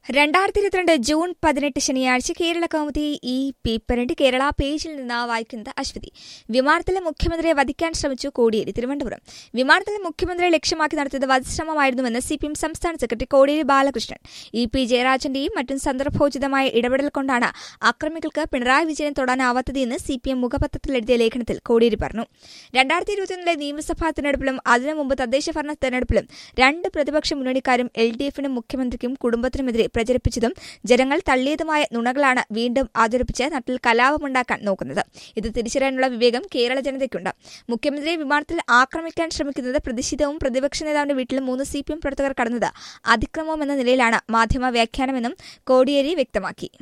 രണ്ടായിരത്തി ഇരുപത്തിരണ്ട് ജൂൺ പതിനെട്ട് ശനിയാഴ്ച കേരള കൗമുദി ഈ പേപ്പറിന്റെ കേരള പേജിൽ നിന്ന് വായിക്കുന്നത് അശ്വതി വിമാനത്തിലെ മുഖ്യമന്ത്രിയെ വധിക്കാൻ ശ്രമിച്ചു കോടിയേരി തിരുവനന്തപുരം വിമാനത്തിലെ മുഖ്യമന്ത്രിയെ ലക്ഷ്യമാക്കി നടത്തിയത് വധശ്രമമായിരുന്നുവെന്ന് സി പി എം സംസ്ഥാന secretary Kodiyeri Balakrishnan E P ജയരാജന്റെയും മറ്റും സന്ദർഭോചിതമായ ഇടപെടൽ കൊണ്ടാണ് അക്രമികൾക്ക് പിണറായി വിജയൻ തൊടാനാവാത്തതെന്ന് സി പി എം മുഖപത്രത്തിൽ എഴുതിയ ലേഖനത്തിൽ കോടിയേരി പറഞ്ഞു രണ്ടായിരത്തി ഇരുപത്തിയൊന്നിലെ നിയമസഭാ തെരഞ്ഞെടുപ്പിലും അതിനു മുമ്പ് തദ്ദേശ ഭരണ തെരഞ്ഞെടുപ്പിലും രണ്ട് പ്രതിപക്ഷ മുന്നണിക്കാരും എൽ ഡി എഫിനും മുഖ്യമന്ത്രിക്കും കുടുംബത്തിനുമെതിരെ പ്രചരിപ്പിച്ചതും ജനങ്ങൾ തള്ളിയതുമായ നുണകളാണ് വീണ്ടും അവതരിപ്പിച്ച് നാട്ടിൽ കലാപമുണ്ടാക്കാൻ നോക്കുന്നത് ഇത് തിരിച്ചറിയാനുള്ള വിവേകം കേരള ജനതയ്ക്കുണ്ട് മുഖ്യമന്ത്രിയെ വിമാനത്തിൽ ആക്രമിക്കാൻ ശ്രമിക്കുന്നത് പ്രതിഷേധവും പ്രതിപക്ഷ നേതാവിന്റെ വീട്ടിൽ മൂന്ന് സി പി എം പ്രവർത്തകർ കടന്നത് അതിക്രമമെന്ന നിലയിലാണ് മാധ്യമ വ്യാഖ്യാനമെന്നും കോടിയേരി വ്യക്തമാക്കി